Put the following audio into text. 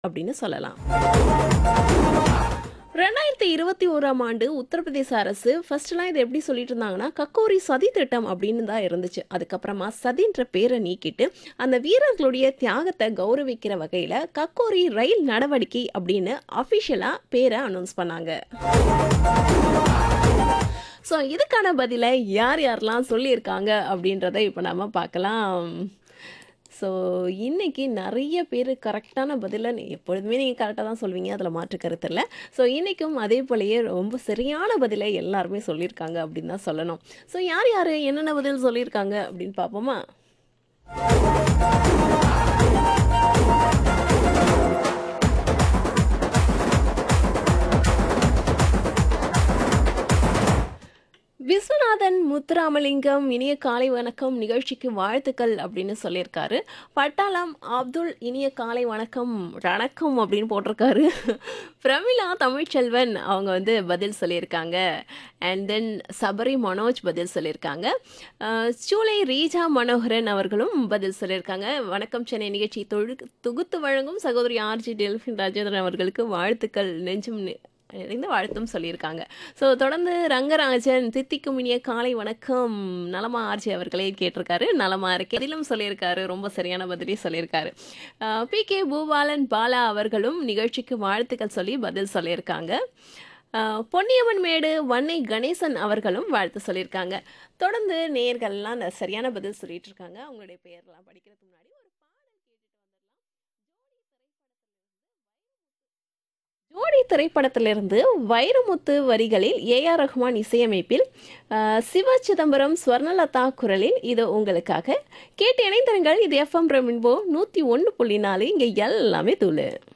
அப்படின்னு சொல்லலாம் ரெண்டாயிரத்தி இருபத்தி ஓராம் ஆண்டு உத்தரப்பிரதேச அரசு ஃபர்ஸ்ட்லாம் இதை எப்படி சொல்லிட்டு இருந்தாங்கன்னா கக்கோரி சதி திட்டம் அப்படின்னு தான் இருந்துச்சு அதுக்கப்புறமா சதின்ற பேரை நீக்கிட்டு அந்த வீரர்களுடைய தியாகத்தை கௌரவிக்கிற வகையில் கக்கோரி ரயில் நடவடிக்கை அப்படின்னு அஃபிஷியலாக பேரை அனௌன்ஸ் பண்ணாங்க ஸோ இதுக்கான பதிலை யார் யாரெல்லாம் சொல்லியிருக்காங்க அப்படின்றத இப்போ நம்ம பார்க்கலாம் ஸோ இன்னைக்கு நிறைய பேர் கரெக்டான பதிலை நீ- எப்பொழுதுமே நீங்கள் கரெக்டாக தான் சொல்வீங்க அதில் மாற்று கருத்து இல்லை ஸோ இன்றைக்கும் அதே போலயே ரொம்ப சரியான பதிலை எல்லாருமே சொல்லியிருக்காங்க அப்படின்னு தான் சொல்லணும் ஸோ யார் யார் என்னென்ன பதில் சொல்லியிருக்காங்க அப்படின்னு பார்ப்போமா விஸ்வநாதன் முத்துராமலிங்கம் இனிய காலை வணக்கம் நிகழ்ச்சிக்கு வாழ்த்துக்கள் அப்படின்னு சொல்லியிருக்காரு பட்டாளம் அப்துல் இனிய காலை வணக்கம் வணக்கம் அப்படின்னு போட்டிருக்காரு பிரமிளா தமிழ்ச்செல்வன் அவங்க வந்து பதில் சொல்லியிருக்காங்க அண்ட் தென் சபரி மனோஜ் பதில் சொல்லியிருக்காங்க அஹ், சூளை ரீஜா மனோகரன் அவர்களும் பதில் சொல்லியிருக்காங்க வணக்கம் சென்னை நிகழ்ச்சி தொழு தொகுத்து வழங்கும் சகோதரி ஆர்ஜி டெல்ஃபின் ராஜேந்திரன் அவர்களுக்கு வாழ்த்துக்கள் நெஞ்சும் நி- நிறைந்த வாழ்த்தும் சொல்லியிருக்காங்க ஸோ தொடர்ந்து ரங்கராஜன் தித்திக்கும் இனிய காலை வணக்கம் நலமா ஆர்ஜி அவர்களே கேட்டிருக்காரு நலமா இருக்கு இதிலும் சொல்லியிருக்காரு ரொம்ப சரியான பதிலே சொல்லியிருக்காரு பி கே பூபாலன் பாலா அவர்களும் நிகழ்ச்சிக்கு வாழ்த்துக்கள் சொல்லி பதில் சொல்லியிருக்காங்க அஹ், பொன்னியம்மன் மேடு வன்னை கணேசன் அவர்களும் வாழ்த்து சொல்லியிருக்காங்க தொடர்ந்து நேயர்கள்லாம் அந்த சரியான பதில் சொல்லிட்டு இருக்காங்க அவங்களுடைய பெயர்லாம் படிக்கிறதுக்கு முன்னாடி ஒரு பாடல் கேட்டுட்டு வந்துடலாம் ஜோடி திரைப்படத்திலிருந்து வைரமுத்து வரிகளில் ஏ ஆர் ரஹ்மான் இசையமைப்பில் அஹ், சிவ சிதம்பரம் ஸ்வர்ணலதா குரலில் இது உங்களுக்காக கேட்டு இணைந்திருங்கள் இது எஃப்எம் பிரமின்போ நூற்றி ஒன்று புள்ளி நாலு இங்கே எல்லாமே தூளு